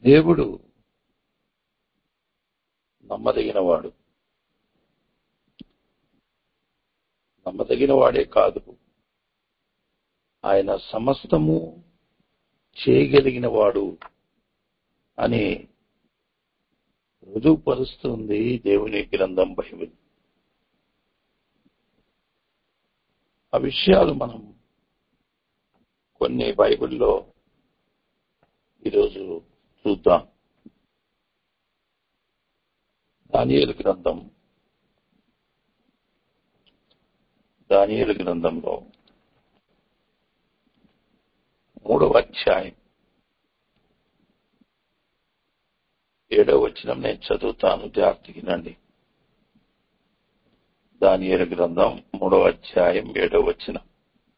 దేవుడు నమ్మదగిన వాడు నమ్మదగిన వాడే కాదు ఆయన సమస్తము చేయగలిగిన వాడు అని రుజువుపరుస్తుంది దేవుని గ్రంథం బైబిల్ ఆ విషయాలు మనం కొన్ని బైబిల్లో ఈరోజు చూద్దాం దానియేలు గ్రంథం దానియేలు గ్రంథంలో మూడవ అధ్యాయం ఏడవ వచనం నేను చదువుతాను జాగ్రత్తగినండి దానియేలు గ్రంథం మూడవ అధ్యాయం ఏడవ వచనం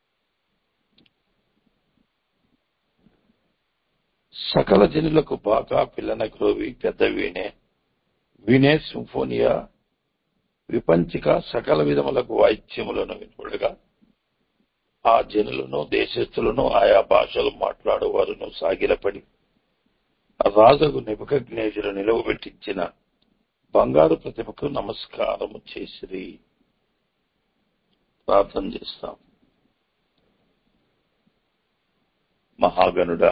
సకల జనులకు బాగా పిల్లన గ్రోవి పెద్ద వీణే వీణే సింఫోనియా విపంచిక సకల విధములకు వాయిద్యములను వినబడగా ఆ జనులను దేశస్థులను ఆయా భాషలు మాట్లాడేవారును సాగిలపడి రాజుకు నిబకజ్ఞేజులు నిలవబెట్టించిన బంగారు ప్రతిమకు నమస్కారము చేసిరి ప్రార్థన చేస్తాం మహాగణుడా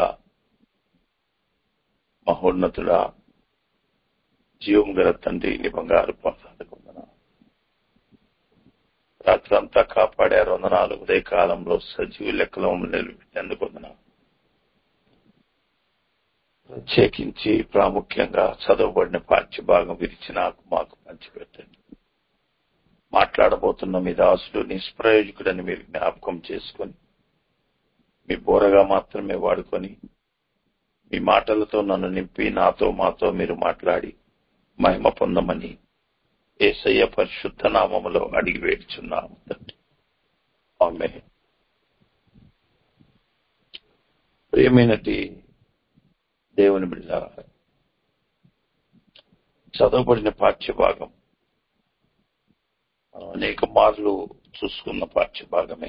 మహోన్నతుడా జీవం గల తండ్రి నీ బంగారు పాదాలకు వందనాలు. రాత్రంతా కాపాడారు వందనాలు ఉదయ కాలంలో సజీవ లెక్కలో నిలబెట్టేందుకు వందనాలు ప్రత్యేకించి ప్రాముఖ్యంగా చదవబడిన పాఠ్య భాగం విరిచి నాకు మాకు పంచిపెట్టండి మాట్లాడబోతున్న మీ దాసుడు నిష్ప్రయోజకుడని మీరు జ్ఞాపకం చేసుకొని మీ బోరగా మాత్రమే వాడుకొని మీ మాటలతో నన్ను నింపి నాతో మాతో మీరు మాట్లాడి మహిమ పొందమని ఏసయ్య పరిశుద్ధ నామములో అడిగి వేడుచున్నాము తండ్రి ఆమె ప్రియమైనటి దేవుని బిడ్డ చదవబడిన పాఠ్య భాగం మనం అనేక మార్లు చూసుకున్న పాఠ్య భాగమే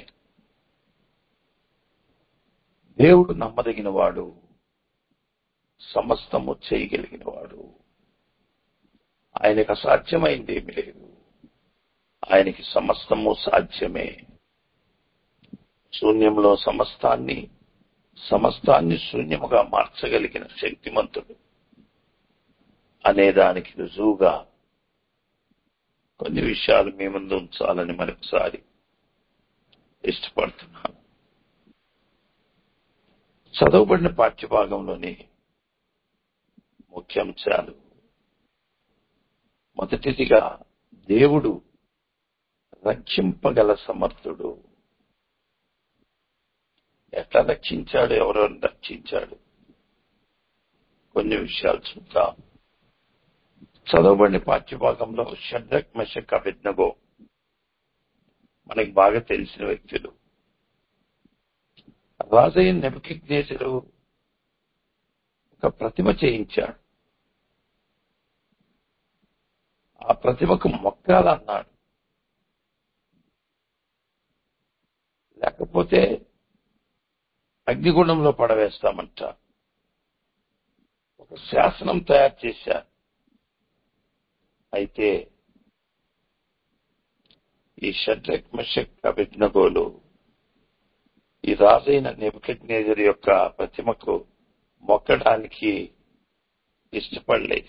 దేవుడు నమ్మదగిన వాడు సమస్తము చేయగలిగిన వాడు ఆయనకు అసాధ్యమైంది ఏమి లేదు ఆయనకి సమస్తము సాధ్యమే శూన్యంలో సమస్తాన్ని సమస్తాన్ని శూన్యముగా మార్చగలిగిన శక్తిమంతుడు అనే దానికి రుజువుగా కొన్ని విషయాలు మీ ముందు ఉంచాలని మరొకసారి ఇష్టపడుతున్నాను చదవబడిన పాఠ్యభాగంలోని ముఖ్యాంశాలు మొదటిదిగా దేవుడు రక్షింపగల సమర్థుడు ఎట్లా రక్షించాడు ఎవరెవరిని రక్షించాడు కొన్ని విషయాలు చూద్దాం చదవబడిన పాఠ్యభాగంలో షడ్రక్ మెషక్ అభిజ్ఞగో మనకి బాగా తెలిసిన వ్యక్తులు రాజయ్య నెబకిజ్ఞేశుడు ఒక ప్రతిమ చేయించాడు ఆ ప్రతిమకు మొక్కాలన్నాడు లేకపోతే అగ్నిగుండంలో పడవేస్తామంట ఒక శాసనం తయారు చేశారు అయితే ఈ షడ్రక్ మెషక్ అభిజ్ఞగోలు ఈ రాజైన నెబుకజ్ఞేజర్ యొక్క ప్రతిమకు మొక్కడానికి ఇష్టపడలేదు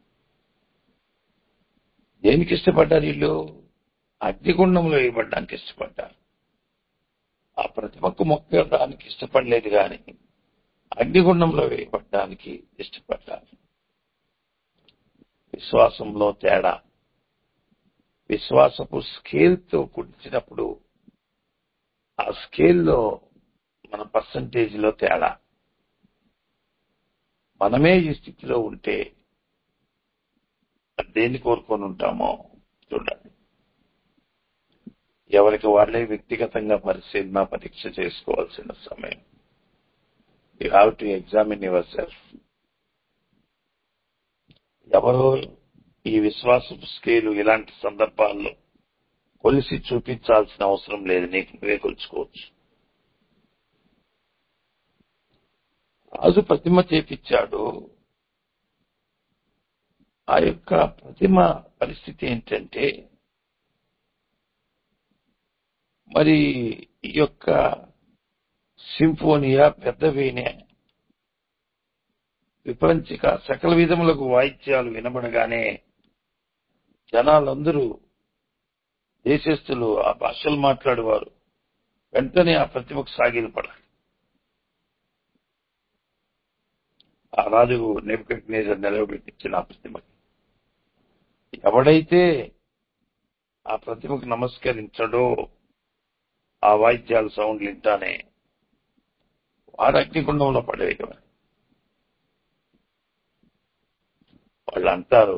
దేనికి ఇష్టపడ్డారు వీళ్ళు అగ్నిగుండంలో వేయబడడానికి ఇష్టపడ్డారు ఆ ప్రతిమకు మొక్కడానికి ఇష్టపడలేదు కానీ అగ్నిగుండంలో వేయబడడానికి ఇష్టపడ్డారు విశ్వాసంలో తేడా విశ్వాసపు స్కేల్తో కుడిచినప్పుడు ఆ స్కేల్లో మన పర్సంటేజ్ లో తేడా మనమే ఈ స్థితిలో ఉంటే దేన్ని కోరుకొని ఉంటామో చూడండి ఎవరికి వాళ్ళే వ్యక్తిగతంగా పరిశీలన పరీక్ష చేసుకోవాల్సిన సమయం you have to examine yourself ఎవరో ఈ విశ్వాసపు స్కేలు ఇలాంటి సందర్భాల్లో కొలిసి చూపించాల్సిన అవసరం లేదు నీకు నువ్వే కొలుచుకోవచ్చు రాజు ప్రతిమ చేపించాడు ఆ యొక్క ప్రతిమ పరిస్థితి ఏంటంటే మరి ఈ యొక్క సింఫోనియా పెద్ద వీణె విపంచిక సకల విధములకు వాయిద్యాలు వినబడగానే జనాలందరూ దేశస్థులు ఆ భాషలు మాట్లాడేవారు వెంటనే ఆ ప్రతిమకు సాగిలపడాలి ఆ రాజు నెబుకడ్నేజర్ నిలవబెట్టించిన ఆ ప్రతిమకి ఎవడైతే ఆ ప్రతిమకు నమస్కరించడో ఆ వాయిద్యాల సౌండ్లు వింటానే వారు అగ్నిగుండంలో పడేయగలరు వాళ్ళు అంటారు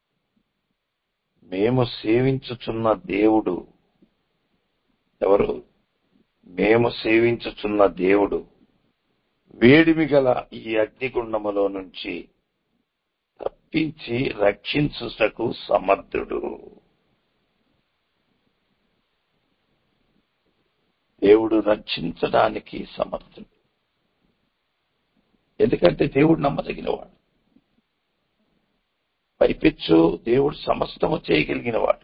మేము సేవించుచున్న దేవుడు ఎవరు మేము సేవించుచున్న దేవుడు వేడిమి గల ఈ అగ్నిగుండములో నుంచి తప్పించి రక్షించుటకు సమర్థుడు దేవుడు రక్షించడానికి సమర్థుడు ఎందుకంటే దేవుడు నమ్మదగినవాడు పైపెచ్చు దేవుడు సమస్తము చేయగలిగినవాడు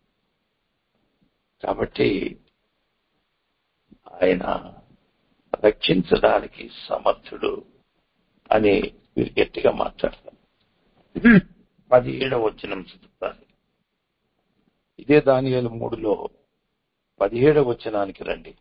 కాబట్టి ఆయన రక్షించడానికి సమర్థుడు అని మీరు గట్టిగా మాట్లాడతారు పదిహేడవ వచనం చదువుతారు ఇదే దానియాలు మూడులో పదిహేడవ వచనానికి రండి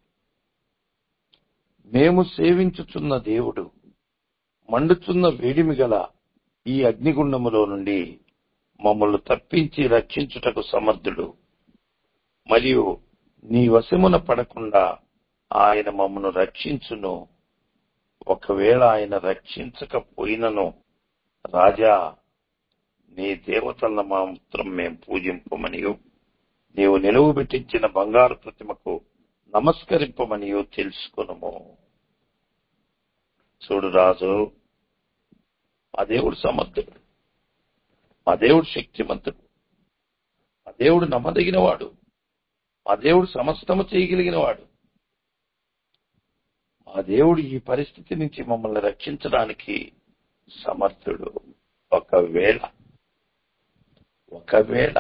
మేము సేవించుచున్న దేవుడు మండుచున్న వేడిమి గల ఈ అగ్నిగుండములో నుండి మమ్మల్ని తప్పించి రక్షించుటకు సమర్థుడు మరియు నీ వశమున పడకుండా ఆయన మమ్మను రక్షించును ఒకవేళ ఆయన రక్షించకపోయినను రాజా నీ దేవతల మాత్రం మేం పూజింపమనియు నీవు నిలువు పెట్టించిన బంగారు ప్రతిమకు నమస్కరింపమనియు తెలుసుకునము చూడు రాజు మా దేవుడు సమర్థుడు మా దేవుడు శక్తిమంతుడు మా దేవుడు నమ్మదగినవాడు మా దేవుడు సమస్తము చేయగలిగినవాడు మా దేవుడు ఈ పరిస్థితి నుంచి మమ్మల్ని రక్షించడానికి సమర్థుడు ఒకవేళ ఒకవేళ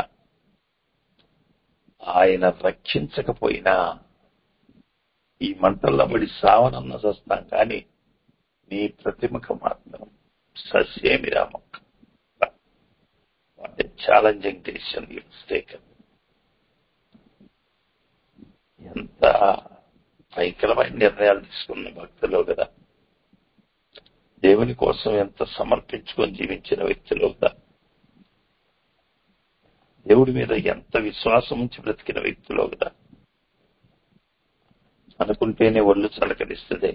ఆయన రక్షించకపోయినా ఈ మంటల్లో పడి సావనన్న చస్తాం కానీ నీ ప్రతిమకు మాత్రం సస్యేమి రామక్క వాట్ ఛాలెంజింగ్ డెసిషన్ టేకన్ ఎంత భయంకరమైన నిర్ణయాలు తీసుకున్న భక్తులు కదా దేవుని కోసం ఎంత సమర్పించుకొని జీవించిన వ్యక్తులు కదా దేవుడి మీద ఎంత విశ్వాసం ఉంచి బ్రతికిన వ్యక్తులు కదా అనుకుంటేనే ఒళ్ళు చలకరిస్తుంది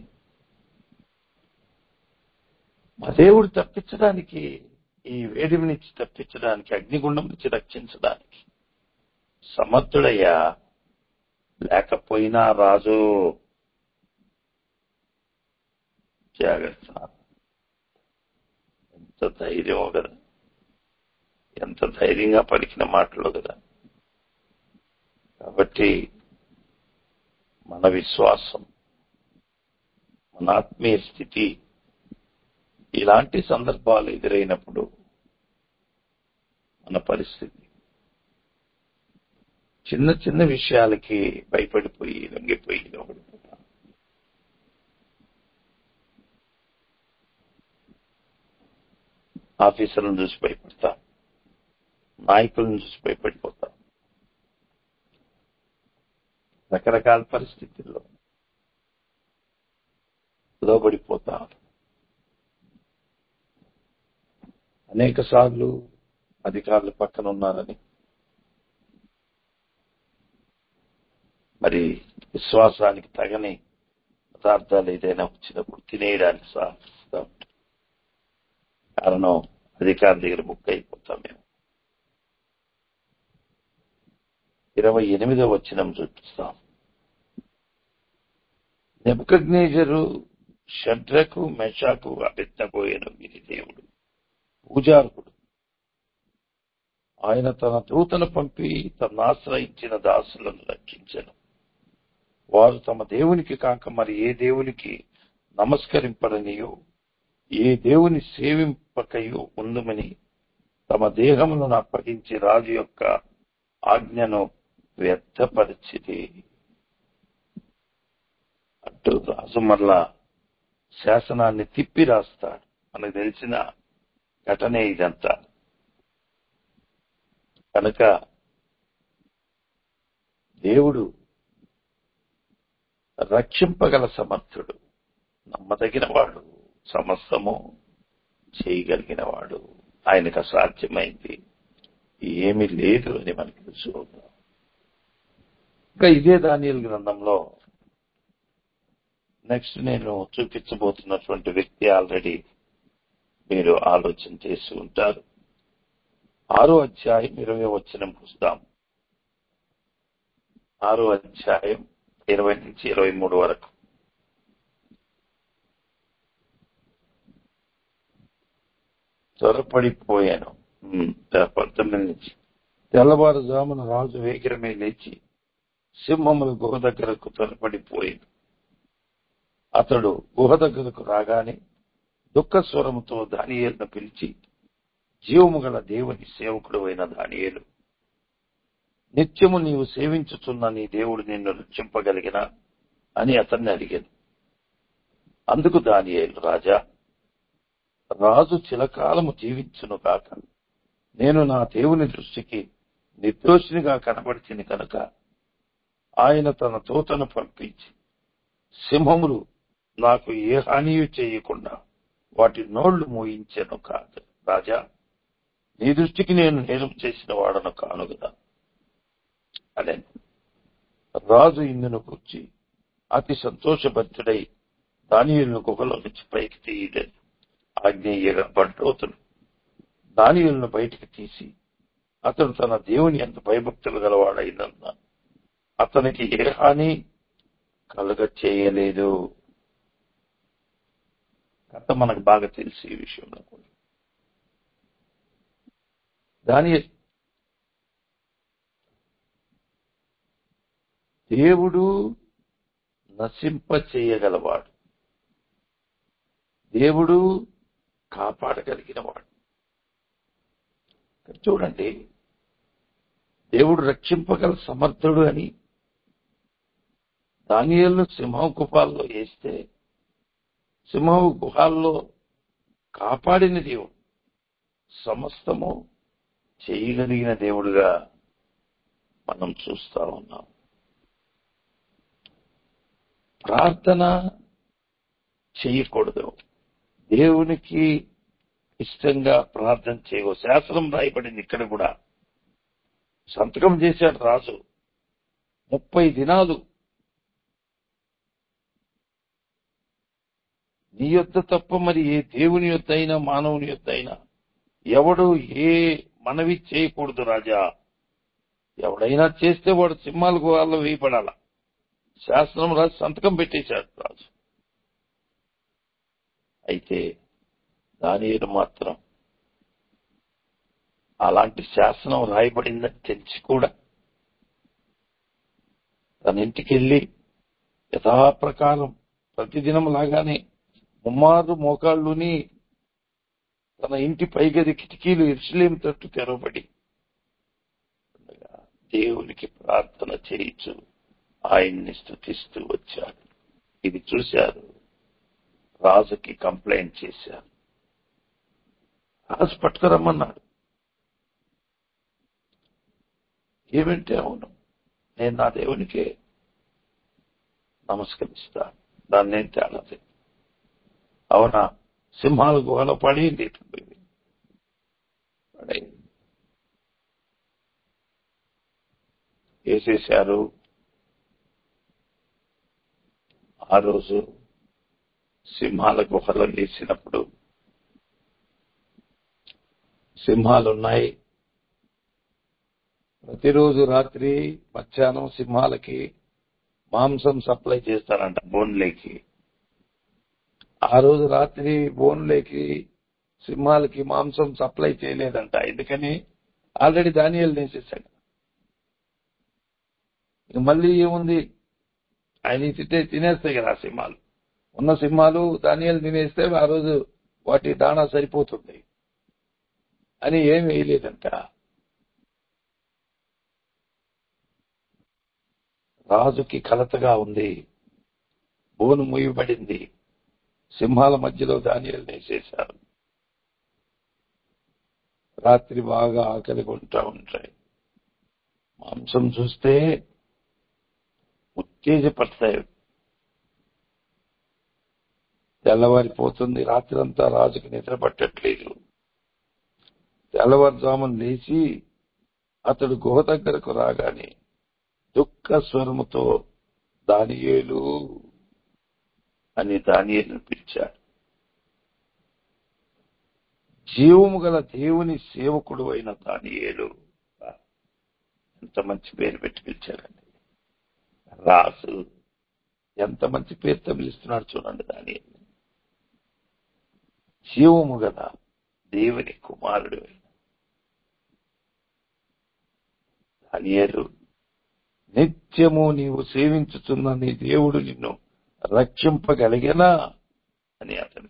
మా దేవుడు తప్పించడానికి ఈ వేడిమి నుంచి తప్పించడానికి అగ్నిగుండం నుంచి రక్షించడానికి సమర్థుడయ్యా లేకపోయినా రాజు జాగ్రత్త ఎంత ధైర్యమో కదా ఎంత ధైర్యంగా పలికిన మాటలు కదా కాబట్టి మన విశ్వాసం మన ఆత్మీయ స్థితి ఇలాంటి సందర్భాలు ఎదురైనప్పుడు మన పరిస్థితి చిన్న చిన్న విషయాలకి భయపడిపోయి లొంగిపోయి లోపడిపోతాం ఆఫీసర్లను చూసి భయపడతాం నాయకులను చూసి భయపడిపోతాం రకరకాల పరిస్థితుల్లో లోబడిపోతాం అనేక సార్లు అధికారులు పక్కన ఉన్నారని మరి విశ్వాసానికి తగని పదార్థాలు ఏదైనా వచ్చినప్పుడు తినేయడానికి సాధిస్తూ ఉంటాం కారణం అధికారి దగ్గర బుక్ అయిపోతాం మేము ఇరవై ఎనిమిదో వచ్చినం చూపిస్తాం నెబుకగ్నేజరు షడ్రకు మెషాకు అపెత్తబోయేను వీరి దేవుడు పూజార్కుడు ఆయన తన దూతను పంపి తను ఆశ్రయించిన దాసులను రక్షించను వారు తమ దేవునికి కాక మరి ఏ దేవునికి నమస్కరింపడనియో ఏ దేవుని సేవింపకయో ఉందమని తమ దేహములను అప్పగించి రాజు యొక్క ఆజ్ఞను వ్యర్థపరిచిది అటు రాజు మరలా శాసనాన్ని తిప్పి రాస్తాడు మనకు తెలిసిన ఘటనే ఇదంతా కనుక దేవుడు రక్షింపగల సమర్థుడు నమ్మదగిన వాడు సమస్తము చేయగలిగిన వాడు ఆయనకు అసాధ్యమైంది ఏమీ లేదు అని మనకి తెలుసు ఇంకా ఇదే దానియల్ గ్రంథంలో నెక్స్ట్ నేను చూపించబోతున్నటువంటి వ్యక్తి ఆల్రెడీ మీరు ఆలోచన చేసి ఉంటారు ఆరో అధ్యాయం ఇరవై వచ్చిన పుస్తాం ఆరో అధ్యాయం ఇరవై నుంచి ఇరవై మూడు వరకు త్వరపడిపోయాను ఉమ్, పంతొమ్మిది నుంచి తెల్లవారుజామున రాజు వేగిరమే లేచి సింహముల గుహ దగ్గరకు త్వరపడిపోయాను అతడు గుహ దగ్గరకు రాగానే దుఃఖ స్వరముతో దానియేలును పిలిచి జీవము గల దేవుని సేవకుడు అయిన దానియేలు నిత్యము నీవు సేవించుచున్న నీ దేవుడు నిన్ను రక్షింపగలిగిన అని అతన్ని అడిగాను అందుకు దానియేలు రాజా రాజు చిలకాలము జీవించును కాక నేను నా దేవుని దృష్టికి నిర్దోషినిగా కనబడితిని కనుక ఆయన తన తోతను పంపించి సింహములు నాకు ఏ హానియు చేయకుండా వాటి నోళ్లు మూయించెను కాదు రాజా నీ దృష్టికి నేను నేరం చేసిన వాడను కాను కదా అనే రాజు ఇందును కూర్చి అతి సంతోషభరితుడై దానియులను గుహలో నుంచి పైకి తీయలేదు ఆగ్నేయగా బంటోతుడు దానియులను బయటికి తీసి అతడు తన దేవుని ఎంత భయభక్తులు గలవాడైనందున అతనికి ఏ హాని కలుగ చేయలేదు కథ మనకు బాగా తెలుసు ఈ విషయంలో కూడా దాని దేవుడు నశింప చేయగలవాడు దేవుడు కాపాడగలిగినవాడు ఇక్కడ చూడండి దేవుడు రక్షింపగల సమర్థుడు అని దానియలను సింహం గుహాల్లో వేస్తే సింహం గుహాల్లో కాపాడిన దేవుడు సమస్తము చేయగలిగిన దేవుడుగా మనం చూస్తా ఉన్నాం ప్రార్థన చేయకూడదు దేవునికి ఇష్టంగా ప్రార్థన చేయవు శాస్త్రం రాయబడింది ఇక్కడ కూడా సంతకం చేశాడు రాజు ముప్పై దినాలు నీ యొద్ద తప్ప మరి ఏ దేవుని యొద్ద అయినా మానవుని యొద్ద అయినా ఎవడు ఏ మనవి చేయకూడదు రాజా ఎవడైనా చేస్తే వాడు సింహాలకు వాళ్ళ వేయపడాల శాస్త్రం రాజు సంతకం పెట్టేశాడు రాజు అయితే దానిలో మాత్రం అలాంటి శాసనం రాయబడిందని తెలిసి కూడా తన ఇంటికి వెళ్ళి యథాప్రకారం ప్రతిదినం లాగానే ముమ్మారు మోకాళ్ళుని తన ఇంటి పైగది కిటికీలు ఇరుసలేం తట్టు తెరవబడి ఉండగా దేవునికి ప్రార్థన చేయించు ఆయన్ని స్థుతిస్తూ వచ్చాడు ఇది చూశారు రాజుకి కంప్లైంట్ చేశారు రాజు పట్టుకురమ్మన్నాడు ఏమంటే అవును నేను నా దేవునికే నమస్కరిస్తా దాన్ని ఏం తేడా లేదు. అవునా సింహాల గుహలో పడింది పడింది వేసేశారు ఆ రోజు సింహాల గుహలో వేసినప్పుడు సింహాలు ఉన్నాయి ప్రతిరోజు రాత్రి మధ్యాహ్నం సింహాలకి మాంసం సప్లై చేస్తారంట బోన్లేకి ఆ రోజు రాత్రి బోన్లేకి సింహాలకి మాంసం సప్లై చేయలేదంట ఎందుకని ఆల్రెడీ ధాన్యాలు నేసేసాడు ఇక మళ్ళీ ఏముంది ఆయన తిట్టే తినేస్తాయి కదా ఆ సింహాలు ఉన్న సింహాలు ధాన్యాలు తినేస్తే ఆ రోజు వాటి దాణా సరిపోతుంది అని ఏం వేయలేదంట రాజుకి కలతగా ఉంది బోను ముయ్యబడింది సింహాల మధ్యలో ధాన్యాలు వేసేశారు రాత్రి బాగా ఆకలి కొంటా ఉంటాయి మాంసం చూస్తే ఉత్తేజపడతాయి తెల్లవారిపోతుంది రాత్రంతా రాజుకి నిద్ర పట్టట్లేదు తెల్లవారుజామున లేచి అతడు గుహ దగ్గరకు రాగానే దుఃఖ స్వరముతో దానియేలు అని దానియేలు పిలిచాడు జీవము గల దేవుని సేవకుడు అయిన దానియేలు ఎంత మంచి పేరు పెట్టి పిలిచాడండి రాసు ఎంత మంచి పేరుతో పిలుస్తున్నాడు చూడండి దాని జీవము గల దేవుని కుమారుడు అయిన దానియేలు నిత్యము నీవు సేవించుతున్న నీ దేవుడు నిన్ను రక్షింపగలిగనా అని అతను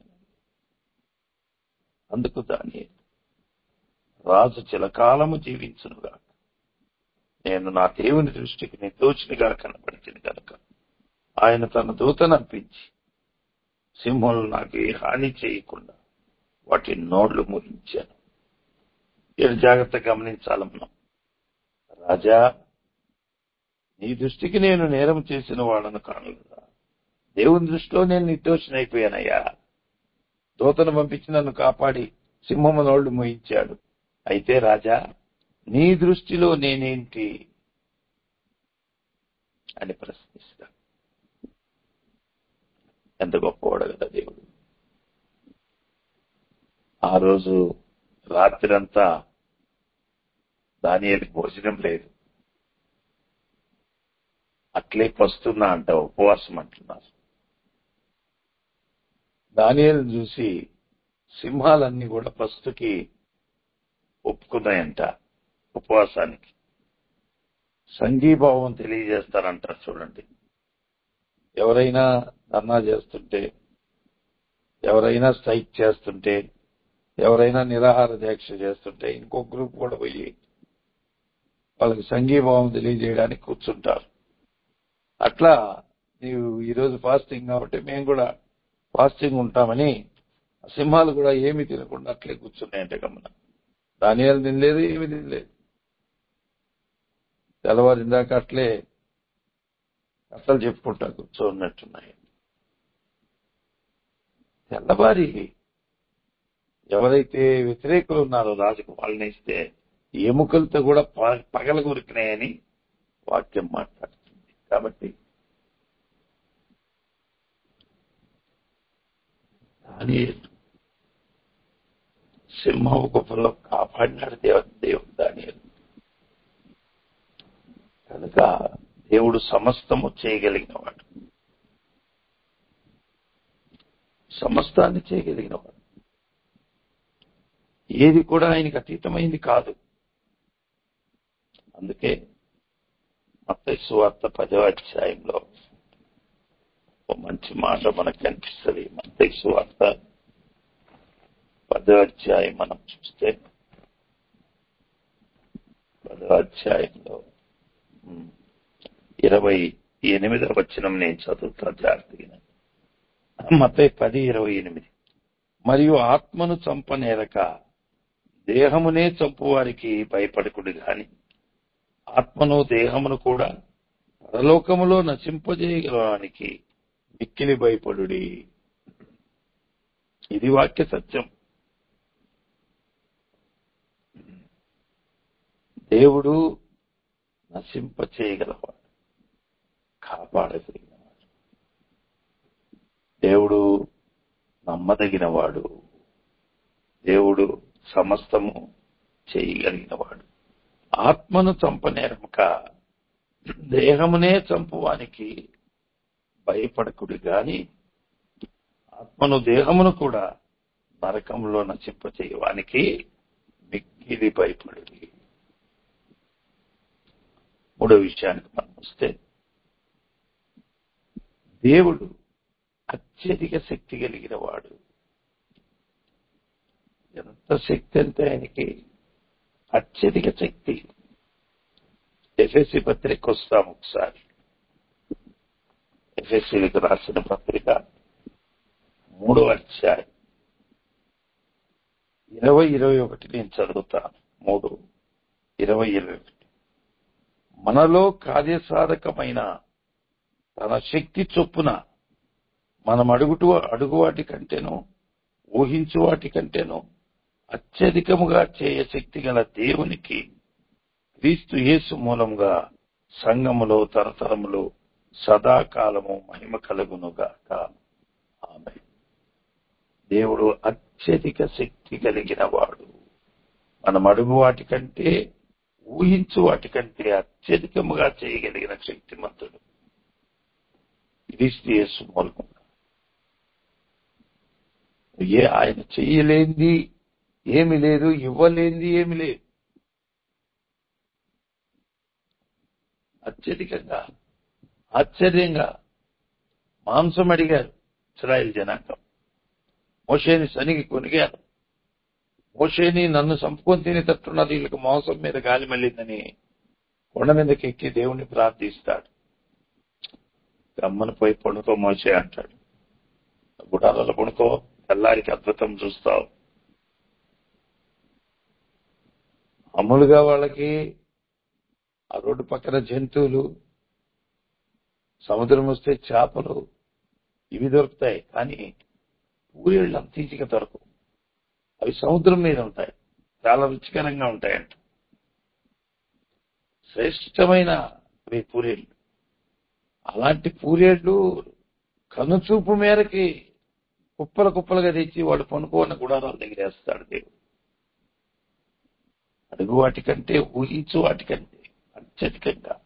అందుకు దాని రాజు చిలకాలము జీవించునుగా నేను నా దేవుని దృష్టికి నిర్దోషినిగా కనబడిచింది కనుక ఆయన తన దూతను అర్పించి సింహంలో నాకు ఏ హాని చేయకుండా వాటి నోళ్లు మురించాను ఏడు జాగ్రత్త గమనించాలి మనం రాజా నీ దృష్టికి నేను నేరం చేసిన వాడను కాను కదా దేవుని దృష్టిలో నేను నిర్దోషినైపోయానయ్యా దూతను పంపించి నన్ను కాపాడి సింహము నోళ్లు మోయించాడు అయితే రాజా నీ దృష్టిలో నేనేంటి అని ప్రశ్నిస్తా ఎంత గొప్పవాడు కదా దేవుడు ఆ రోజు రాత్రంతా దాని భోజనం లేదు అట్లే పస్తున్నా అంట ఉపవాసం అంటున్నారు దానియలు చూసి సింహాలన్నీ కూడా పస్తుకి ఒప్పుకున్నాయంట ఉపవాసానికి సంఘీభావం తెలియజేస్తారంటారు చూడండి ఎవరైనా ధర్నా చేస్తుంటే ఎవరైనా స్ట్రైక్ చేస్తుంటే ఎవరైనా నిరాహార దీక్ష చేస్తుంటే ఇంకో గ్రూప్ కూడా పోయి వాళ్ళకి సంఘీభావం తెలియజేయడానికి కూర్చుంటారు అట్లా నీవు ఈరోజు ఫాస్టింగ్ కాబట్టి మేము కూడా ఫాస్టింగ్ ఉంటామని సింహాలు కూడా ఏమి తినకుండా అట్లే కూర్చున్నాయంటే గమన ధాన్యాలు తినలేదు ఏమి తినలేదు తెల్లవారిందాక అట్లే కథలు చెప్పుకుంటా కూర్చోన్నట్టున్నాయి తెల్లవారి ఎవరైతే వ్యతిరేకులు ఉన్నారో రాజుకు వాళ్ళని ఇస్తే ఎముకలతో కూడా పగల కొరికినాయని వాక్యం మాట్లాడుతుంది కాబట్టి అని సింహం గుప్పలో కాపాడినాడు దేవ దేవుడు దాని కనుక దేవుడు సమస్తము చేయగలిగిన వాడు సమస్తాన్ని చేయగలిగిన వాడు ఏది కూడా ఆయనకి అతీతమైంది కాదు అందుకే మత్తయి వార్త పదవ అధ్యాయంలో ఒక మంచి మాట మనకు కనిపిస్తుంది మత్తయి వార్త పదవ అధ్యాయం మనం చూస్తే పదవ అధ్యాయంలో ఇరవై ఎనిమిదవ వచనం నేను చదువుతా జాగ్రత్తగా మతై పది ఇరవై ఎనిమిది మరియు ఆత్మను చంపనేరక దేహమునే చంపువారికి భయపడకుడు గాని ఆత్మను దేహమును కూడా పరలోకములో నశింపజేయగలవానికి మిక్కిలి భయపడుడి ఇది వాక్య సత్యం దేవుడు నశింప చేయగలవాడు కాపాడగలిగినవాడు దేవుడు నమ్మదగినవాడు దేవుడు సమస్తము చేయగలిగినవాడు ఆత్మను చంపనేరమక దేహమునే చంపువానికి భయపడకుడు గాని ఆత్మను దేహమును కూడా నరకంలో నశింప చేయవానికి మిక్కిలి భయపడుడి మూడో విషయానికి మనం వస్తే దేవుడు అత్యధిక శక్తి కలిగిన వాడు ఎంత శక్తి అంటే ఆయనకి అత్యధిక శక్తి ఎఫ్ఎస్సి పత్రిక వస్తాం ఒకసారి ఎఫ్ఎస్సీలకు రాసిన పత్రిక మూడో అధ్యాయం ఇరవై ఇరవై ఒకటి నేను చదువుతాను మూడు ఇరవై ఇరవై ఒకటి మనలో కార్యసాధకమైన తన శక్తి చొప్పున మనం అడుగుటు అడుగు వాటి కంటేనో ఊహించు వాటి కంటేనో అత్యధికముగా చేయ శక్తి గల దేవునికి క్రీస్తు యేసు మూలంగా సంఘములో తరతరములు సదాకాలము మహిమ కలుగునుగాక ఆమె దేవుడు అత్యధిక శక్తి కలిగిన వాడు మనం అడుగు వాటి కంటే ఊహించు వాటి కంటే అత్యధికముగా చేయగలిగిన శక్తిమంతుడు క్రీస్తు యేసు మూలంగా ఏ ఆయన చెయ్యలేంది ఏమి లేదు ఇవ్వలేంది ఏమి లేదు అత్యధికంగా ఆశ్చర్యంగా మాంసం అడిగారు ఇస్రాయల్ జనాంగం మోషేని సనికి కొనిగారు మోషేని నన్ను సంపుకొని తినేటట్టున్నారు వీళ్ళకి మోసం మీద గాలి మళ్ళిందని కొండ మీదకి ఎక్కి దేవుణ్ణి ప్రార్థిస్తాడు గమ్మను పోయి పడుకో మోసే అంటాడు గుడాలలో పడుకో తెల్లారికి అద్భుతం చూస్తావు మామూలుగా వాళ్ళకి ఆ రోడ్డు పక్కన జంతువులు సముద్రం వస్తే చేపలు ఇవి దొరుకుతాయి కానీ పూరేళ్ళు అంత ఈజీగా దొరకవు అవి సముద్రం మీద ఉంటాయి చాలా రుచికరంగా ఉంటాయంట శ్రేష్టమైన అవి పూరేళ్ళు అలాంటి పూరేళ్ళు కనుచూపు మేరకి కుప్పల కుప్పలుగా తెచ్చి వాడు పనుకోన్న గుడారాల దగ్గర వేస్తాడు దేవుడు అడుగు వాటికంటే ఊహించు వాటికంటే అత్యధికంగా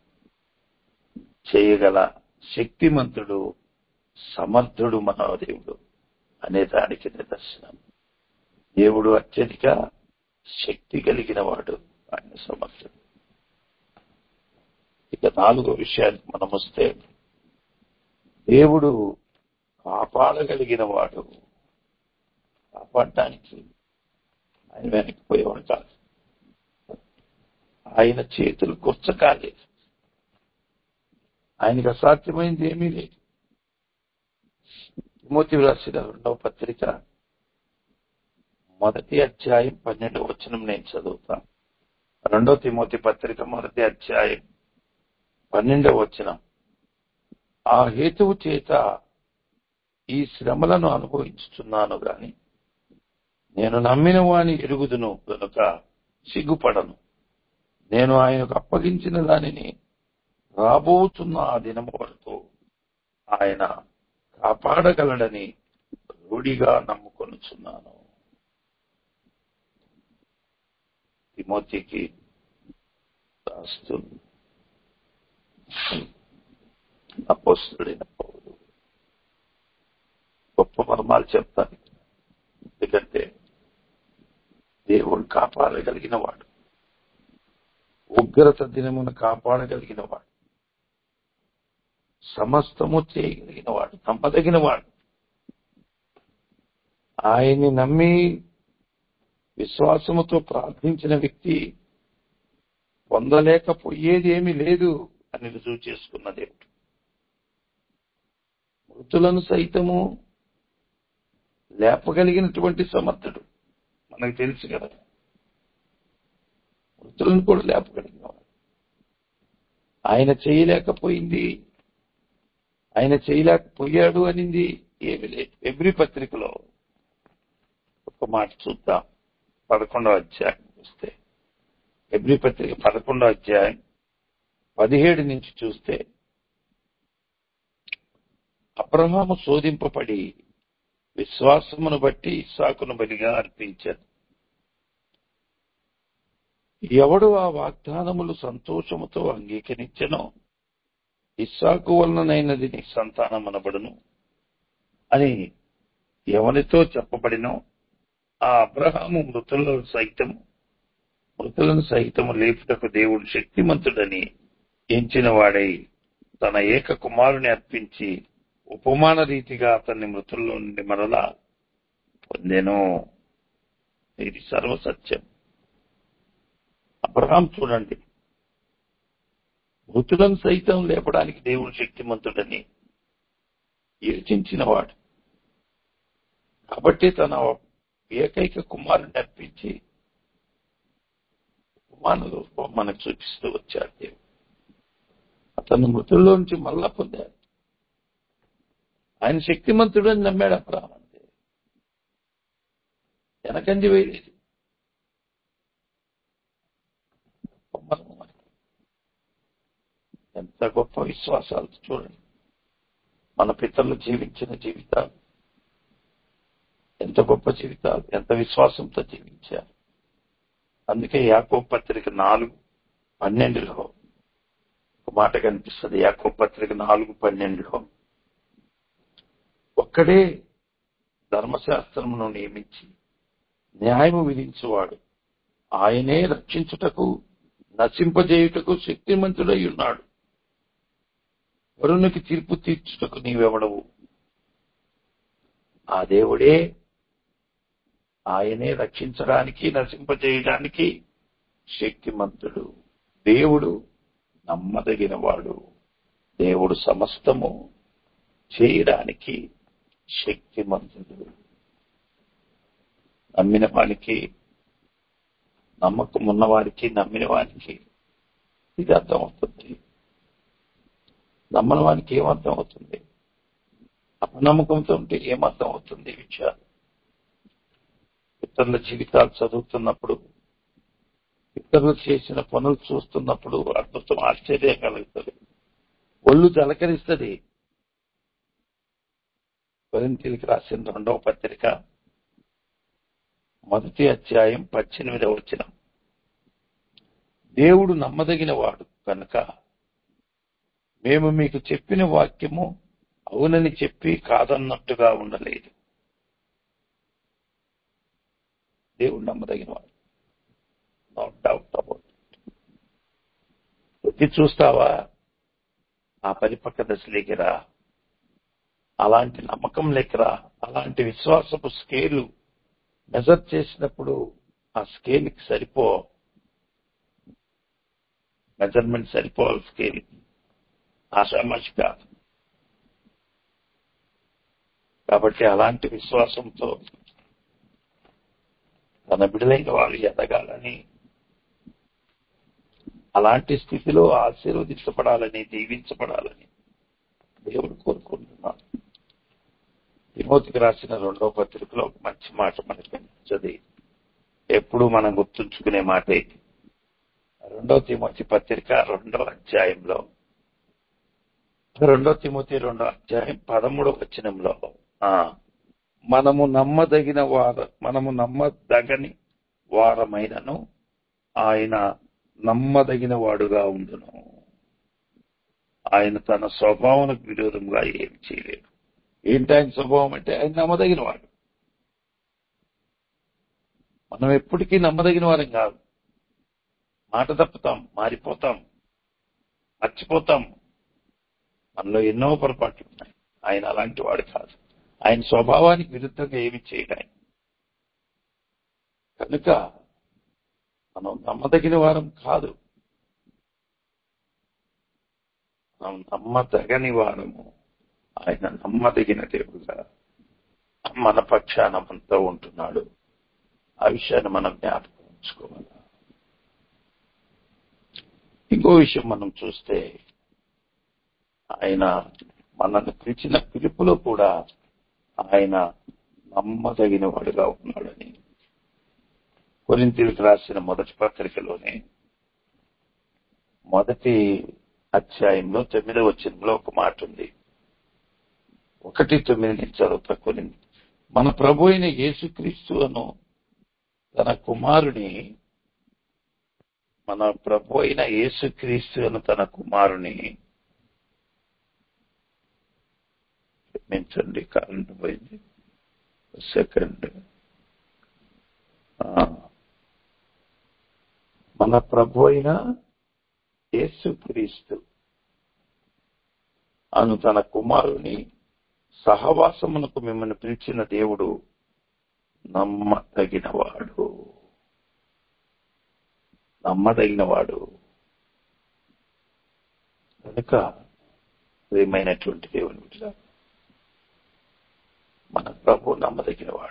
చేయగల శక్తిమంతుడు సమర్థుడు మన దేవుడు అనే దానికి నిదర్శనం దేవుడు అత్యధిక శక్తి కలిగిన వాడు ఆయన సమర్థుడు ఇక నాలుగో విషయానికి మనం వస్తే దేవుడు కాపాడగలిగిన వాడు కాపాడటానికి ఆయన వెనక్కి పోయేవాడు కాదు ఆయన చేతులు కూర్చకాలే ఆయనకు అసాధ్యమైంది ఏమీ లేదు తిమోతి రాసిన రెండవ పత్రిక మొదటి అధ్యాయం పన్నెండవ వచనం నేను చదువుతాను రెండో తిమోతి పత్రిక మొదటి అధ్యాయం పన్నెండవ వచనం ఆ హేతువు చేత ఈ శ్రమలను అనుభవించుతున్నాను గాని నేను నమ్మిన వాని ఎరుగుదును గనుక సిగ్గుపడను నేను ఆయనకు అప్పగించిన దానిని రాబోతున్న ఆ దినము వరకు ఆయన కాపాడగలడని రూఢిగా నమ్ముకొనుచున్నాను తిమోతికి రాస్తూ అపోస్తుడైన పౌరుడు గొప్ప మర్మాలు చెప్తాను ఎందుకంటే దేవుడు కాపాడగలిగిన వాడు ఉగ్రత దినమును కాపాడగలిగిన వాడు సమస్తము చేయగలిగిన వాడు నమ్మదగిన వాడు ఆయన్ని నమ్మి విశ్వాసముతో ప్రార్థించిన వ్యక్తి పొందలేకపోయేది ఏమీ లేదు అని రుజువు చేసుకున్న దేవుడు మృతులను సైతము లేపగలిగినటువంటి సమర్థుడు మనకు తెలుసు కదా మృతులను కూడా లేపగలిగిన వాడు ఆయన చేయలేకపోయింది ఆయన చేయలేకపోయాడు అనింది ఏమి లేదు ఎబ్రి పత్రికలో ఒక మాట చూద్దాం పదకొండవ అధ్యాయం చూస్తే ఎబ్రి పత్రిక పదకొండవ అధ్యాయం పదిహేడు నుంచి చూస్తే అబ్రహాము శోధింపబడి విశ్వాసమును బట్టి ఇస్సాకును బలిగా అర్పించారు ఎవడు ఆ వాగ్దానములు సంతోషముతో అంగీకరించనో ఇస్సాకు వలనైనది నీ సంతానమనబడును అని ఎవరితో చెప్పబడినో ఆ అబ్రహాము మృతులను సైతము మృతులను సైతము లేపుటకు దేవుడు శక్తిమంతుడని ఎంచిన వాడై తన ఏక కుమారుని అర్పించి ఉపమాన రీతిగా అతన్ని మృతుల్లో నుండి మరలా పొందెను ఇది సర్వసత్యం అబ్రహాం చూడండి మృతులను సైతం లేపడానికి దేవుడు శక్తిమంతుడని యోచించినవాడు కాబట్టి తన ఏకైక కుమారుని అర్పించి కుమారులు మనకు చూపిస్తూ వచ్చాడు దేవుడు అతను మృతుల్లోంచి మళ్ళా పొందాడు ఆయన శక్తిమంతుడు అని నమ్మాడు అబ్రహాం అంతే వెనకంజి వేయలేదు మనము మనకి ఎంత గొప్ప విశ్వాసాలు చూడండి మన పితరులు జీవించిన జీవితాలు ఎంత గొప్ప జీవితాలు ఎంత విశ్వాసంతో జీవించారు అందుకే యాకో పత్రిక నాలుగు పన్నెండులో ఒక మాట కనిపిస్తుంది యాకో పత్రిక నాలుగు పన్నెండులో ఒక్కడే ధర్మశాస్త్రమును నియమించి న్యాయము విధించువాడు ఆయనే రక్షించుటకు నశింపజేయుటకు శక్తిమంతుడై ఉన్నాడు వరునికి తీర్పు తీర్చుటకు నీవెవడవు ఆ దేవుడే ఆయనే రక్షించడానికి నశింపజేయడానికి శక్తిమంతుడు దేవుడు నమ్మదగినవాడు దేవుడు సమస్తము చేయడానికి శక్తిమంతుడు నమ్మిన వానికి నమ్మకం ఉన్నవారికి నమ్మిన వారికి ఇది అర్థం అవుతుంది నమ్మని వానికి ఏమర్థం అవుతుంది అపనమ్మకంతో ఉంటే ఏమర్థం అవుతుంది ఈ విషయాలు ఇతరుల జీవితాలు చదువుతున్నప్పుడు ఇతరులు చేసిన పనులు చూస్తున్నప్పుడు అద్భుతం ఆశ్చర్యం కలుగుతుంది ఒళ్ళు జలకరిస్తుంది కొరింతీలకు రాసిన రెండవ పత్రిక మొదటి అధ్యాయం పద్దెనిమిదవ వచ్చిన దేవుడు నమ్మదగిన వాడు కనుక మేము మీకు చెప్పిన వాక్యము అవునని చెప్పి కాదన్నట్టుగా ఉండలేదు దేవుడు నమ్మదగిన వాడు నో డౌట్ అబౌట్ ఎత్తి చూస్తావా ఆ పరిపక్వ దశలోకి రా అలాంటి నమ్మకం లేకరా అలాంటి విశ్వాసపు స్కేలు మెజర్ చేసినప్పుడు ఆ స్కేల్కి సరిపో మెజర్మెంట్ సరిపోవాలి స్కేల్ ఆశామాషి కాదు కాబట్టి అలాంటి విశ్వాసంతో తన బిడలైన వారు ఎదగాలని అలాంటి స్థితిలో ఆశీర్వదించబడాలని దీవించబడాలని దేవుడు కోరుకుంటున్నాడు తిమోతికి రాసిన రెండో పత్రికలో ఒక మంచి మాట మనకి కనిపించది ఎప్పుడు మనం గుర్తుంచుకునే మాట ఇది రెండో తిమోతి పత్రిక రెండో అధ్యాయంలో రెండో తిమోతి రెండో అధ్యాయం పదమూడో వచనంలో ఆ మనము నమ్మదగిన వార మనము నమ్మదగని వారమైనను ఆయన నమ్మదగిన వాడుగా ఉండును ఆయన తన స్వభావానికి విరోధంగా ఏం చేయలేడు ఏంటి ఆయన స్వభావం అంటే ఆయన నమ్మదగిన వాడు మనం ఎప్పటికీ నమ్మదగిన వారం కాదు మాట తప్పుతాం మారిపోతాం మర్చిపోతాం మనలో ఎన్నో పొరపాట్లు ఉన్నాయి ఆయన అలాంటి వాడు కాదు ఆయన స్వభావానికి విరుద్ధంగా ఏమి చేయడాయి కనుక మనం నమ్మదగిన వారం కాదు మనం నమ్మదగని వారము ఆయన నమ్మదగిన దేవుడుగా మన పక్షాన మనతో ఉంటున్నాడు ఆ విషయాన్ని మనం జ్ఞాపకం ఉంచుకోవాలి ఇంకో విషయం మనం చూస్తే ఆయన మనల్ని పిలిచిన పిలుపులో కూడా ఆయన నమ్మదగిన వాడుగా ఉన్నాడని కొరింతీలకు రాసిన మొదటి పత్రికలోనే మొదటి అధ్యాయంలో తొమ్మిదవ వచనంలో ఒక మాట ఉంది ఒకటి తొమ్మిది నుంచి చదువుతా కొరింది మన ప్రభు అయిన యేసుక్రీస్తు అను తన కుమారుని మన ప్రభు అయిన యేసుక్రీస్తు అను తన కుమారుని క్షమించండి కరెంట్ పోయింది సెకండ్ మన ప్రభు అయిన యేసుక్రీస్తు అను తన కుమారుని సహవాసమునకు మిమ్మల్ని పిలిచిన దేవుడు నమ్మదగినవాడు నమ్మదగినవాడు కనుక ప్రియమైనటువంటి దేవుని బిడ్డ మన ప్రభు నమ్మదగినవాడు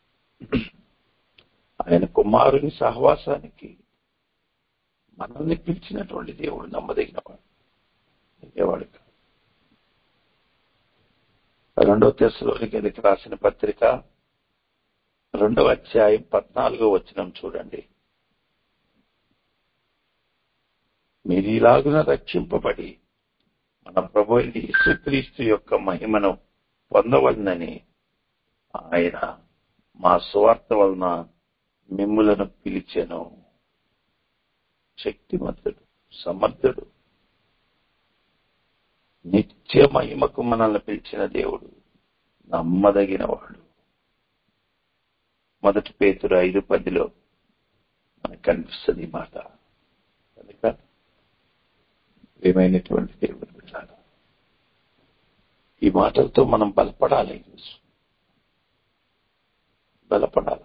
ఆయన కుమారుని సహవాసానికి మనల్ని పిలిచినటువంటి దేవుడు నమ్మదగినవాడు ఎగేవాడు కాదు. రెండవ తెశలోనికి ఎదికి రాసిన పత్రిక రెండవ అధ్యాయం పద్నాలుగో వచనం చూడండి మీరు ఇలాగున రక్షింపబడి మన ప్రభు అయిన యేసుక్రీస్తు యొక్క మహిమను పొందవలనని ఆయన మా స్వార్థ వలన మిమ్ములను పిలిచెను శక్తిమంతుడు సమర్థుడు నిత్య మహిమకు మనల్ని పిలిచిన దేవుడు నమ్మదగినవాడు మొదటి పేతురు ఐదు పదిలో మనకు కనిపిస్తుంది ఈ మాట కనుక ఏమైనటువంటి దేవుడు బిడ్డారు ఈ మాటలతో మనం బలపడాలి బలపడాలి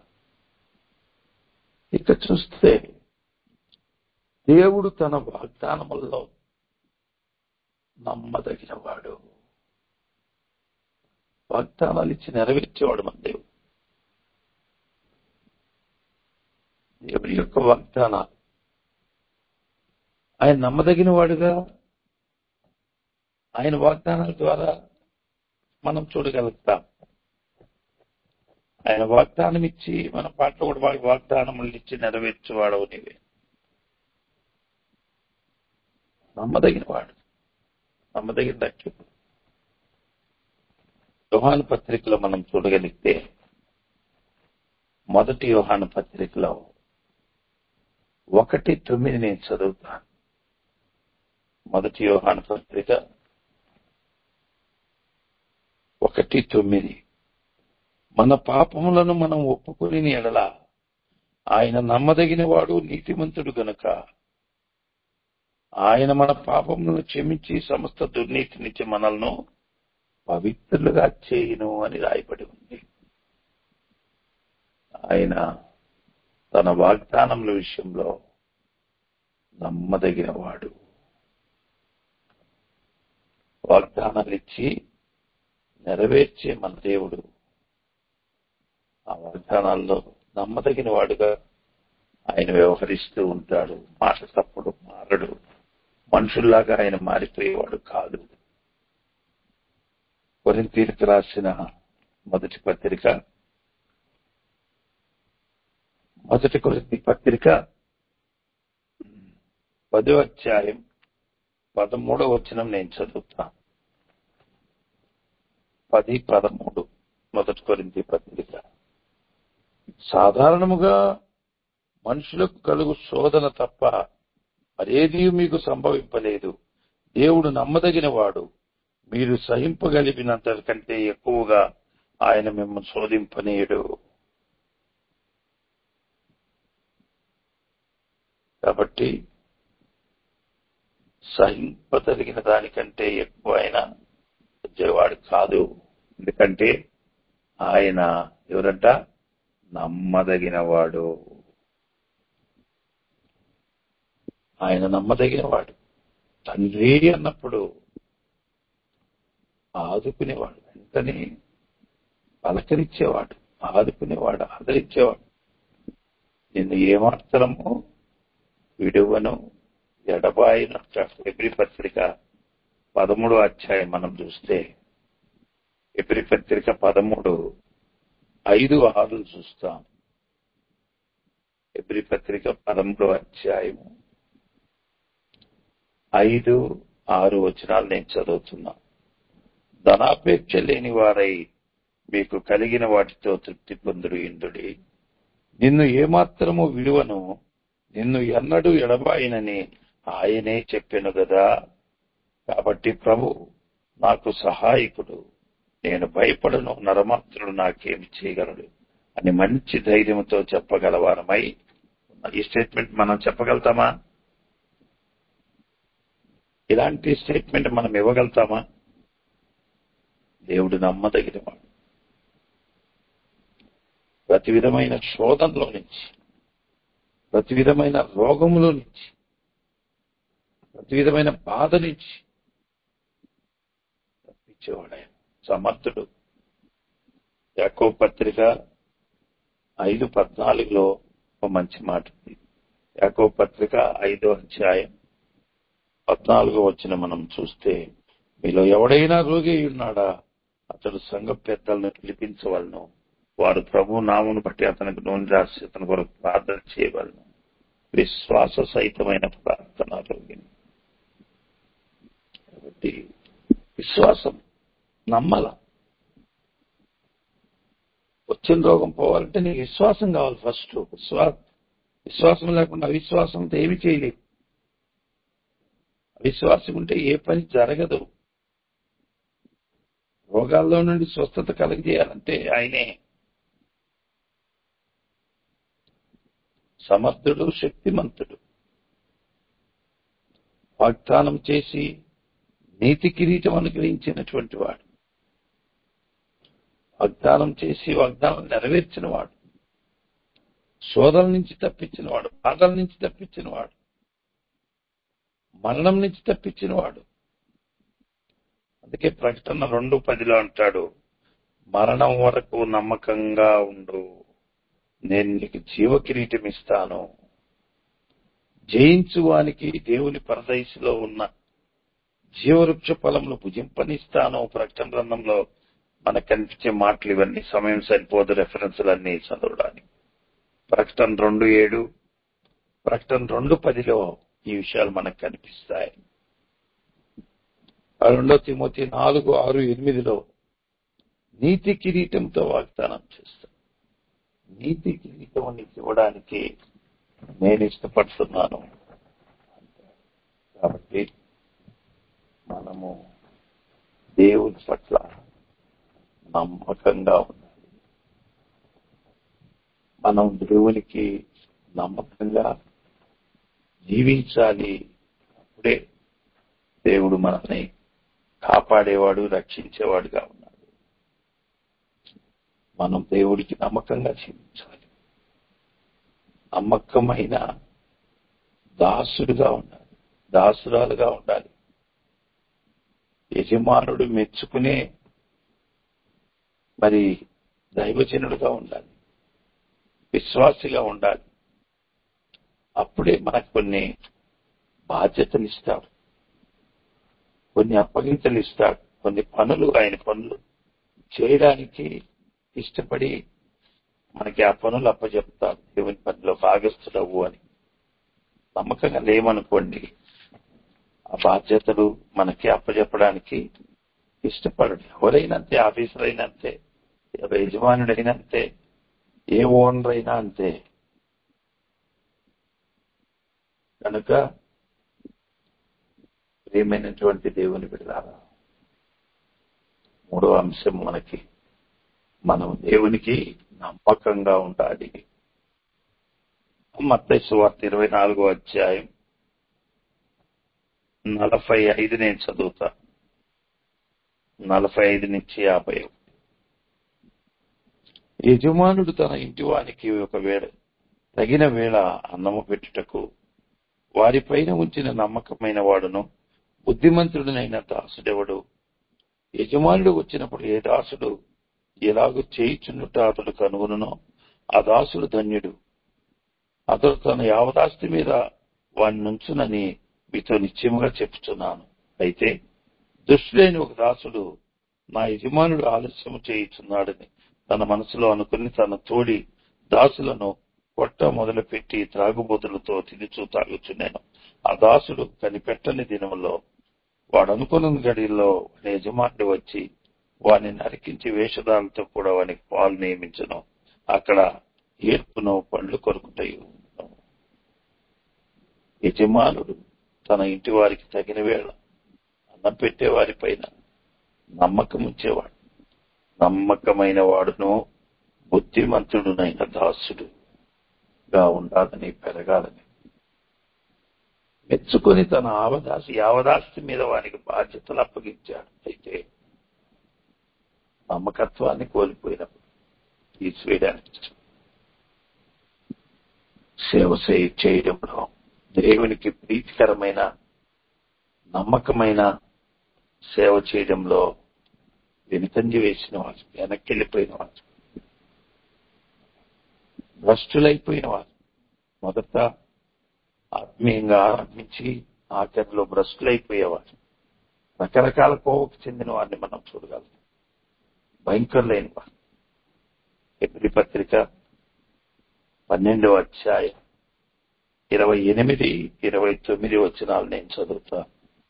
ఇక చూస్తే దేవుడు తన వాగ్దానముల్లో నమ్మదగినవాడు వాగ్దానాలు ఇచ్చి నెరవేర్చేవాడు మన దేవుడు దేవుడి యొక్క వాగ్దానాలు ఆయన నమ్మదగిన వాడుగా ఆయన వాగ్దానాల ద్వారా మనం చూడగలుగుతాం ఆయన వాగ్దానం ఇచ్చి మన పాటలు కూడా వాడి వాగ్దానములు ఇచ్చి నెరవేర్చేవాడవు నీవే నమ్మదగిన వాడు నమ్మదగిన రక్షకుడు యోహాను పత్రికలో మనం చూడగలిగితే మొదటి యోహాను పత్రికలో ఒకటి తొమ్మిది నేను చదువుతాను మొదటి యోహాను పత్రిక ఒకటి తొమ్మిది మన పాపములను మనం ఒప్పుకుని ఎడల ఆయన నమ్మదగిన వాడు నీతిమంతుడు గనుక ఆయన మన పాపములను క్షమించి సమస్త దుర్నీతి నుంచి మనల్ని పవిత్రులుగా చేయును అని రాయబడి ఉంది ఆయన తన వాగ్దానముల విషయంలో నమ్మదగిన వాడు వాగ్దానాలు ఇచ్చి నెరవేర్చే మన దేవుడు ఆ వాగ్దానాల్లో నమ్మదగిన వాడుగా ఆయన వ్యవహరిస్తూ ఉంటాడు మాట తప్పుడు మారడు మనుషుల్లాగా ఆయన మారిపోయేవాడు కాదు కొరింతీరికి రాసిన మొదటి పత్రిక మొదటి కొరింతి పత్రిక పదో అధ్యాయం పదమూడవ వచనం నేను చదువుతాను పది పదమూడు మొదటి కొరింతి పత్రిక సాధారణముగా మనుషులకు కలుగు శోధన తప్ప మరేదీ మీకు సంభవింపలేదు దేవుడు నమ్మదగిన వాడు మీరు సహింపగలిగినంత కంటే ఎక్కువగా ఆయన మిమ్మల్ని శోధింపనీయుడు కాబట్టి సహింపదగిన దానికంటే ఎక్కువ ఆయన వచ్చేవాడు కాదు ఎందుకంటే ఆయన ఎవరంట నమ్మదగిన వాడు ఆయన నమ్మదగిన వాడు తండ్రి అన్నప్పుడు ఆదుకునేవాడు వెంటనే పలకరించేవాడు ఆదుకునేవాడు ఆదరించేవాడు నిన్ను ఏమాత్రము విడువను ఎడబాయినట్ట ఎబ్రి పత్రిక పదమూడో అధ్యాయం మనం చూస్తే ఎబ్రి పత్రిక పదమూడు ఐదు ఆరు చూస్తాం ఎబ్రి పత్రిక పదమూడో అధ్యాయము ఐదు ఆరు వచనాలు నేను చదువుతున్నా ధనాపేక్ష లేని వారై మీకు కలిగిన వాటితో తృప్తి పొందుడు ఇందుడి నిన్ను ఏమాత్రము విలువను నిన్ను ఎన్నడూ ఎడబాయినని ఆయనే చెప్పాను కదా కాబట్టి ప్రభు నాకు సహాయకుడు నేను భయపడను నరమాత్రుడు నాకేమి చేయగలడు అని మంచి ధైర్యంతో చెప్పగలవారమై ఈ స్టేట్మెంట్ మనం చెప్పగలుగుతామా ఇలాంటి స్టేట్మెంట్ మనం ఇవ్వగలుగుతామా దేవుడు నమ్మదగినవాడు ప్రతి విధమైన శోధనలో నుంచి ప్రతి విధమైన రోగములో నుంచి ప్రతి విధమైన బాధ నుంచి తప్పించేవాడు ఆయన సమర్థుడు యాకో పత్రిక ఐదు పద్నాలుగులో ఒక మంచి మాట ఉంది యాకో పత్రిక ఐదో అధ్యాయం పద్నాలుగో వచ్చిన మనం చూస్తే మీలో ఎవడైనా రోగి అయి ఉన్నాడా అతడు సంఘ పెద్దలను పిలిపించవలను వారు ప్రభు నామును బట్టి అతనికి నూనె రాసి అతని కొరకు ప్రార్థన చేయవలను విశ్వాస సహితమైన ప్రార్థన రోగిని కాబట్టి విశ్వాసం నమ్మల వచ్చిన రోగం పోవాలంటే నీకు విశ్వాసం కావాలి ఫస్ట్ విశ్వాస విశ్వాసం లేకుండా అవిశ్వాసంతో ఏమి చేయలేవు అవిశ్వాసం ఉంటే ఏ పని జరగదు రోగాల్లో నుండి స్వస్థత కలగజేయాలంటే ఆయనే సమర్థుడు శక్తిమంతుడు వాగ్దానం చేసి నీతి కిరీటం అనుగ్రహించినటువంటి వాడు వాగ్దానం చేసి వాగ్దానం నెరవేర్చిన వాడు శోధల నుంచి తప్పించిన వాడు బాధల నుంచి తప్పించిన వాడు మరణం నుంచి తప్పించిన వాడు అందుకే ప్రకటన రెండు పదిలో అంటాడు మరణం వరకు నమ్మకంగా ఉండు నేను నీకు జీవ కిరీటం ఇస్తాను జయించు వానికి దేవుని పరదయసులో ఉన్న జీవవృక్ష ఫలములు భుజింపనిస్తాను ప్రకటన గ్రంథంలో మనకు కనిపించే మాటలు ఇవన్నీ సమయం సరిపోదు రెఫరెన్సులన్నీ చదవడానికి ప్రకటన రెండు ఏడు ప్రకటన రెండు పదిలో ఈ విషయాలు మనకు కనిపిస్తాయి ఆ రెండో తిమోతి నాలుగు ఆరు ఎనిమిదిలో నీతి కిరీటంతో వాగ్దానం చేస్తాను నీతి కిరీటం నీకు ఇవ్వడానికి నేను ఇష్టపడుతున్నాను కాబట్టి మనము దేవుని పట్ల నమ్మకంగా ఉండాలి మనం దేవునికి నమ్మకంగా జీవించాలి అప్పుడే దేవుడు మనల్ని కాపాడేవాడు రక్షించేవాడుగా ఉన్నాడు మనం దేవుడికి నమ్మకంగా జీవించాలి నమ్మకమైన దాసుడుగా ఉండాలి దాసురాలుగా ఉండాలి యజమానుడు మెచ్చుకునే మరి దైవజనుడుగా ఉండాలి విశ్వాసిగా ఉండాలి అప్పుడే మనకు కొన్ని బాధ్యతలు ఇస్తాడు కొన్ని అప్పగింతలు ఇస్తాడు కొన్ని పనులు ఆయన పనులు చేయడానికి ఇష్టపడి మనకి ఆ పనులు అప్పచెప్తాడు దేవుని పనిలో భాగస్థుడవు అని నమ్మకంగా లేమనుకోండి ఆ బాధ్యతలు మనకి అప్పచెప్పడానికి ఇష్టపడడు ఎవరైనా అంతే ఆఫీసర్ అయినా అంతే యజమానుడైనా అంతే ఏ ఓనర్ అయినా అంతే కనుక ప్రియమైనటువంటి దేవుని బిడ్డారా మూడో అంశం మనకి మనం దేవునికి నమ్మకంగా ఉండాలి మత్తయి సువార్త ఇరవై నాలుగో అధ్యాయం నలభై ఐదు నేను చదువుతా నలభై ఐదు నుంచి యాభై యజమానుడు తన ఇంటి వానికి ఒక వేళ తగిన వేళ అన్నము పెట్టుటకు వారిపైన ఉంచిన నమ్మకమైన వాడును బుద్ధిమంతుడునైన దాసుడెవడు యజమానుడు వచ్చినప్పుడు ఏ దాసుడు ఎలాగో చేయిచున్నట్టు అతడు కనుగొననో ఆ దాసుడు ధన్యుడు అతడు తన యావదాస్తి మీద వాని నుంచునని మీతో నిశ్చయముగా చెప్తున్నాను అయితే దుష్టుడైన ఒక దాసుడు నా యజమానుడు ఆలస్యము చేయుచున్నాడని తన మనసులో అనుకుని తన తోడి దాసులను కొట్ట మొదలుపెట్టి త్రాగుబోతులతో తినుచూ తాగుచున్నాను ఆ దాసుడు కనిపెట్టని దినంలో వాడు అనుకున్న గడిలో వాడి యజమానుడు వచ్చి వాని నరికించి వేషధాలతో కూడా వానికి పాలు నియమించను అక్కడ ఏర్పును పండ్లు కొరుకుటయు యజమానుడు తన ఇంటి వారికి తగిన వేళ అన్నం పెట్టే వారి పైన నమ్మకం ఉంచేవాడు నమ్మకమైన వాడును బుద్ధిమంతుడునైన దాసుడుగా ఉండాలని పెరగాలని మెచ్చుకొని తన ఆవదాసి యావదాస్తి మీద వారికి బాధ్యతలు అప్పగించాడు అయితే నమ్మకత్వాన్ని కోల్పోయినప్పుడు తీసివేయడానికి సేవ చే- చేయడంలో దేవునికి ప్రీతికరమైన నమ్మకమైన సేవ చేయడంలో వెనుకంజ వేసిన వారు వెనక్కి వెళ్ళిపోయిన వారు భ్రష్టులైపోయిన వారు మొదట ఆత్మీయంగా ఆరంభించి ఆఖరిలో భ్రష్టులైపోయేవారు రకరకాల కోవకు చెందిన వారిని మనం చూడగలం భయంకరులైన వారు ఎపిరి పత్రిక పన్నెండవ అధ్యాయం ఇరవై ఎనిమిది ఇరవై తొమ్మిది వచనాలు నేను చదువుతా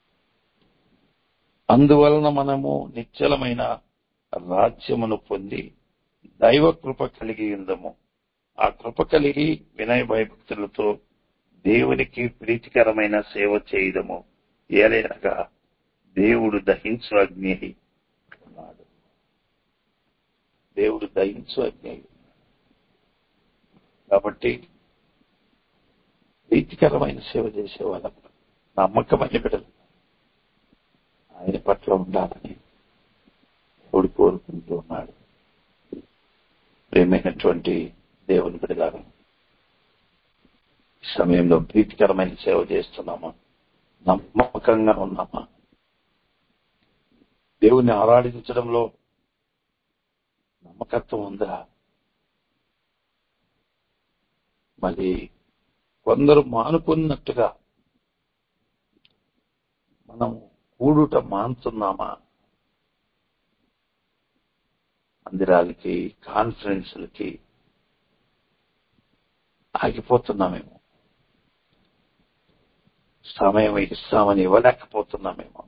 అందువలన మనము నిశ్చలమైన రాజ్యమును పొంది దైవ కృప కలిగి ఉందము ఆ కృప కలిగి వినయ భయభక్తులతో దేవునికి ప్రీతికరమైన సేవ చేయడము ఏలైనగా దేవుడు దహించు అగ్ని అయి ఉన్నాడు దేవుడు దహించు అగ్ని అయి ఉన్నాడు. కాబట్టి ప్రీతికరమైన సేవ చేసే వాళ్ళం నమ్మకమైన బిడ్డలు ఆయన పట్ల ఉండాలని దేవుడు కోరుకుంటూ ఉన్నాడు ప్రేమైనటువంటి దేవుని బిడ్డలారా ఈ సమయంలో ప్రీతికరమైన సేవ చేస్తున్నామా నమ్మకంగా ఉన్నామా దేవుని ఆరాధించడంలో నమ్మకత్వం ఉందా మరి కొందరు మానుకున్నట్టుగా మనం కూడుట మానుతున్నామా మందిరాలకి కాన్ఫరెన్స్లకి ఆగిపోతున్నామేమో సమయం ఇస్తామని ఇవ్వలేకపోతున్నామేమో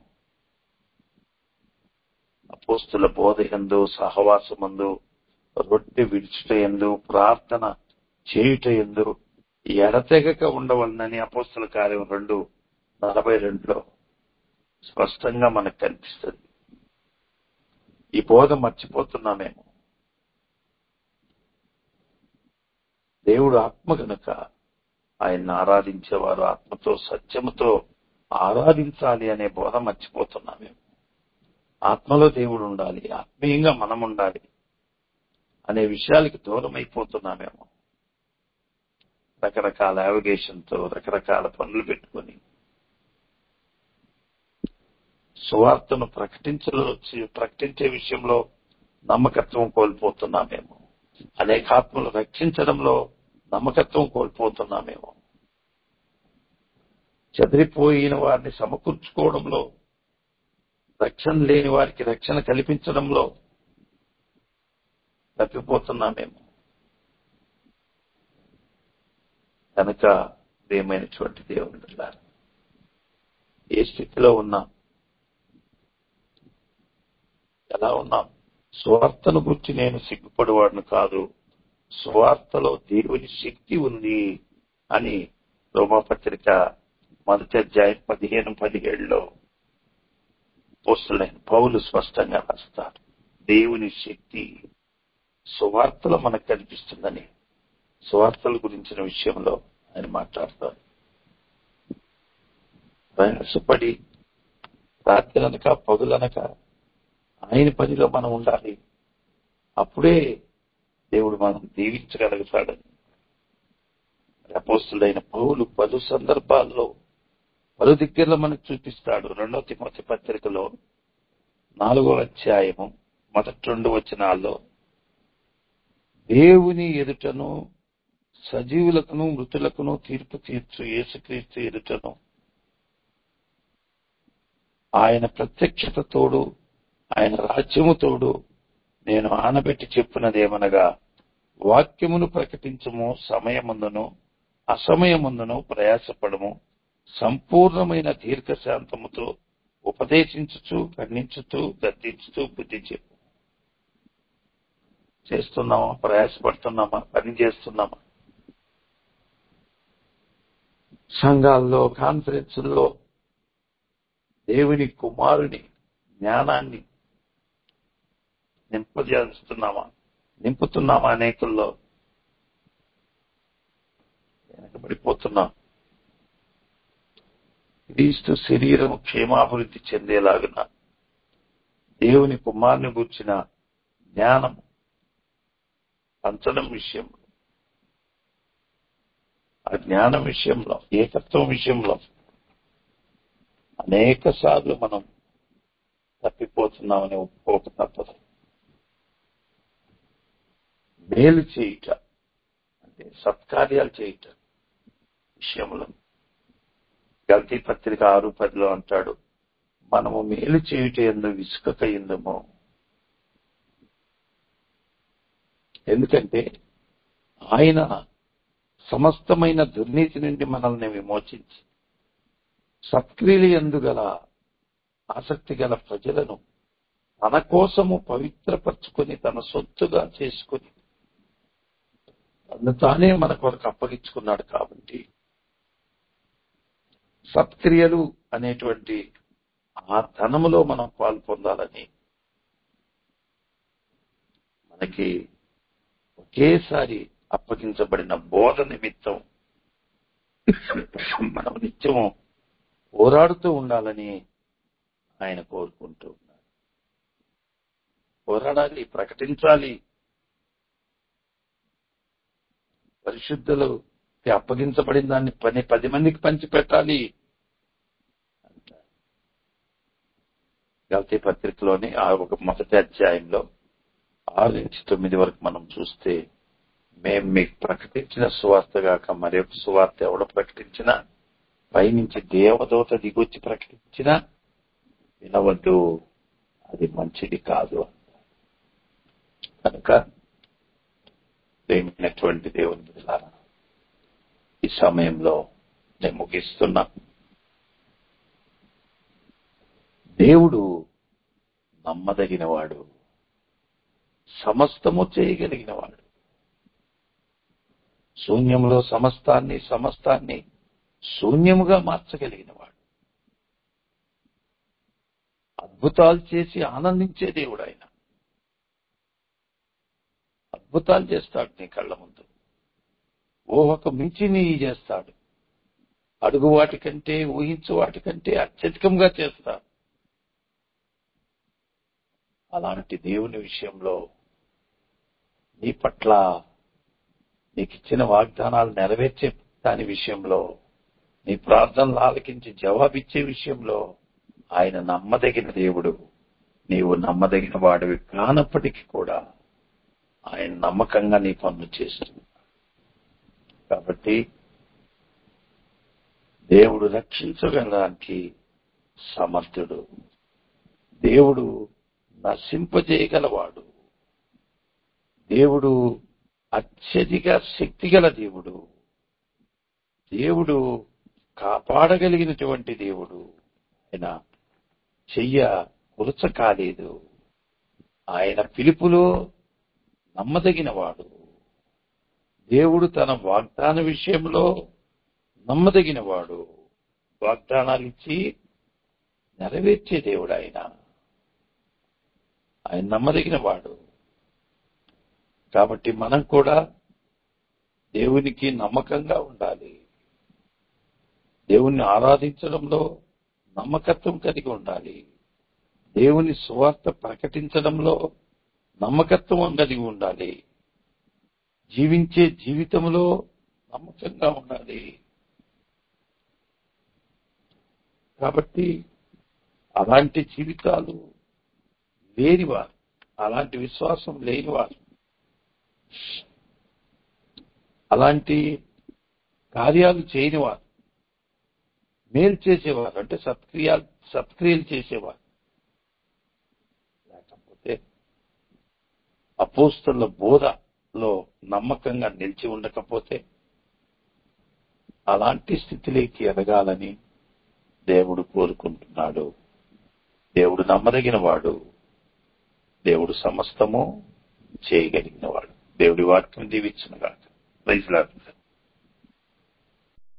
అపోస్తుల బోధ ఎందు సహవాసమందు రొట్టె విడుచుట ఎందు ప్రార్థన చేయుట ఎందు ఎడతెగక ఉండవలనని అపోస్తుల కార్యం రెండు నలభై రెండులో స్పష్టంగా మనకు కనిపిస్తుంది ఈ బోధ మర్చిపోతున్నామేమో దేవుడు ఆత్మ గనుక ఆయన్ని ఆరాధించేవారు ఆత్మతో సత్యముతో ఆరాధించాలి అనే బోధ మర్చిపోతున్నామేమో ఆత్మలో దేవుడు ఉండాలి ఆత్మీయంగా మనం ఉండాలి అనే విషయాలకి దూరం అయిపోతున్నామేమో రకరకాల యావిగేషన్తో రకరకాల పనులు పెట్టుకొని సువార్తను ప్రకటించలో ప్రకటించే విషయంలో నమ్మకత్వం కోల్పోతున్నామేమో అనేకాత్మలు రక్షించడంలో నమ్మకత్వం కోల్పోతున్నామేమో చెదిరిపోయిన వారిని సమకూర్చుకోవడంలో రక్షణ లేని వారికి రక్షణ కల్పించడంలో తప్పిపోతున్నామేమో కనుక ప్రియమైనటువంటి దేవుని బిడ్డలారా, ఏ స్థితిలో ఉన్నాం ఎలా ఉన్నాం స్వార్థను గురించి నేను సిగ్గుపడేవాడిని కాదు స్వార్థలో దేవుని శక్తి ఉంది అని రోమపత్రిక మొదటి అధ్యాయం పదిహేను పదిహేడులో పోస్టులైన పౌలు స్పష్టంగా రాస్తారు దేవుని శక్తి సువార్తలో మనకు కనిపిస్తుందని సువార్తల గురించిన విషయంలో ఆయన మాట్లాడతారు ప్రయాసపడి రాత్రి అనక పగులనక ఆయన పనిలో మనం ఉండాలి అప్పుడే దేవుడు మనం దీవించగలుగుతాడని అపోస్తులైన పౌలు పలు సందర్భాల్లో పలు దగ్గరలో మనకు చూపిస్తాడు రెండో తిమోతి పత్రికలో నాలుగో అధ్యాయము మొదటి రెండు వచనాల్లో దేవుని ఎదుటను సజీవులకును మృతులకును తీర్పు తీర్చు యేసుక్రీస్తు ఎదుటను ఆయన ప్రత్యక్షత తోడు ఆయన రాజ్యము తోడు నేను ఆనబెట్టి చెప్పినదేమనగా వాక్యమును ప్రకటించము సమయముందును అసమయముందును ప్రయాసపడము సంపూర్ణమైన దీర్ఘశాంతముతో ఉపదేశించుచు ఖండించుతూ గద్దించుతూ బుద్ధి చెప్పు చేస్తున్నామా ప్రయాసపడుతున్నామా పని చేస్తున్నామా సంఘాల్లో కాన్ఫరెన్సుల్లో దేవుని కుమారుని జ్ఞానాన్ని నింపజేస్తున్నామా నింపుతున్నామా అనేకుల్లో వెనకబడిపోతున్నాం క్రీస్తు శరీరం క్షేమాభివృద్ధి చెందేలాగున దేవుని కుమారుని గూర్చిన జ్ఞానం పంచడం విషయం ఆ జ్ఞానం విషయంలో ఏకత్వం విషయంలో అనేక సార్లు మనం తప్పిపోతున్నామని ఒప్పుకోక తప్పదు మేలు చేయుట అంటే సత్కార్యాలు చేయుట విషయంలో గల్తీ పత్రిక ఆరు పదిలో అంటాడు మనము మేలు చేయుట ఎందు విసుకక ఎందుమో ఎందుకంటే ఆయన సమస్తమైన దుర్నీతి నుండి మనల్ని విమోచించి సత్క్రియలు ఎందుగల ఆసక్తి గల ప్రజలను తన కోసము పవిత్రపరచుకొని తన సొత్తుగా చేసుకుని తను తానే మన కొరకు అప్పగించుకున్నాడు కాబట్టి సత్క్రియలు అనేటువంటి ఆ ధనములో మనం పాలు పొందాలని మనకి ఒకేసారి అప్పగించబడిన బోధ నిమిత్తం మనం నిత్యము పోరాడుతూ ఉండాలని ఆయన కోరుకుంటూ ఉన్నారు పోరాడాలి ప్రకటించాలి పరిశుద్ధులు అప్పగించబడిన దాన్ని పని పది మందికి పంచిపెట్టాలి గల్తీ పత్రికలోని ఆ ఒక మొదటి అధ్యాయంలో ఆరు నుంచి తొమ్మిది వరకు మనం చూస్తే మేము మీకు ప్రకటించిన సువార్త గాక మరి ఒక సువార్త ఎవడ ప్రకటించినా పైనుంచి దేవదూత దిగొచ్చి ప్రకటించినా వినవద్దు అది మంచిది కాదు కనుక ప్రేమైనటువంటి దేవుని బిడ్డలారా, ఈ సమయంలో నేను ముగిస్తున్నా దేవుడు నమ్మదగినవాడు సమస్తము చేయగలిగినవాడు శూన్యంలో సమస్తాన్ని సమస్తాన్ని శూన్యముగా మార్చగలిగినవాడు అద్భుతాలు చేసి ఆనందించే దేవుడు ఆయన అద్భుతాలు చేస్తాడు నీ కళ్ళ ముందు ఊహకు మించి నీ చేస్తాడు అడుగు వాటికంటే ఊహించు వాటికంటే అత్యధికంగా చేస్తాడు అలాంటి దేవుని విషయంలో నీ పట్ల నీకు ఇచ్చిన వాగ్దానాలు నెరవేర్చే దాని విషయంలో నీ ప్రార్థనలు ఆలకించి జవాబిచ్చే విషయంలో ఆయన నమ్మదగిన దేవుడు నీవు నమ్మదగిన వాడివి కానప్పటికీ కూడా ఆయన నమ్మకంగా నీ పనులు చేస్తుంది కాబట్టి దేవుడు రక్షించగలడానికి సమర్థుడు దేవుడు నశింపజేయగలవాడు దేవుడు అత్యధిక శక్తిగల దేవుడు దేవుడు కాపాడగలిగినటువంటి దేవుడు ఆయన చెయ్య కురచ కాలేదు ఆయన పిలుపులో నమ్మదగినవాడు దేవుడు తన వాగ్దాన విషయంలో నమ్మదగినవాడు వాగ్దానాలు ఇచ్చి నెరవేర్చే దేవుడు ఆయన ఆయన నమ్మదగినవాడు కాబట్టి మనం కూడా దేవునికి నమ్మకంగా ఉండాలి దేవుణ్ణి ఆరాధించడంలో నమ్మకత్వం కలిగి ఉండాలి దేవుని సువార్త ప్రకటించడంలో నమ్మకత్వం కలిగి ఉండాలి జీవించే జీవితంలో నమ్మకంగా ఉండాలి కాబట్టి అలాంటి జీవితాలు లేనివారు అలాంటి విశ్వాసం లేనివారు అలాంటి కార్యాలు చేయనివారు మేలు చేసేవారు అంటే సత్క్రియాలు సత్క్రియలు చేసేవారు లేకపోతే అపోస్తుల బోధలో నమ్మకంగా నిలిచి ఉండకపోతే అలాంటి స్థితిలోకి ఎదగాలని దేవుడు కోరుకుంటున్నాడు దేవుడు నమ్మదగిన వాడు దేవుడు సమస్తము చేయగలిగిన వాడు దేవుడి వాక్యం దీవించునుగాక ప్రైజ్ లాడ్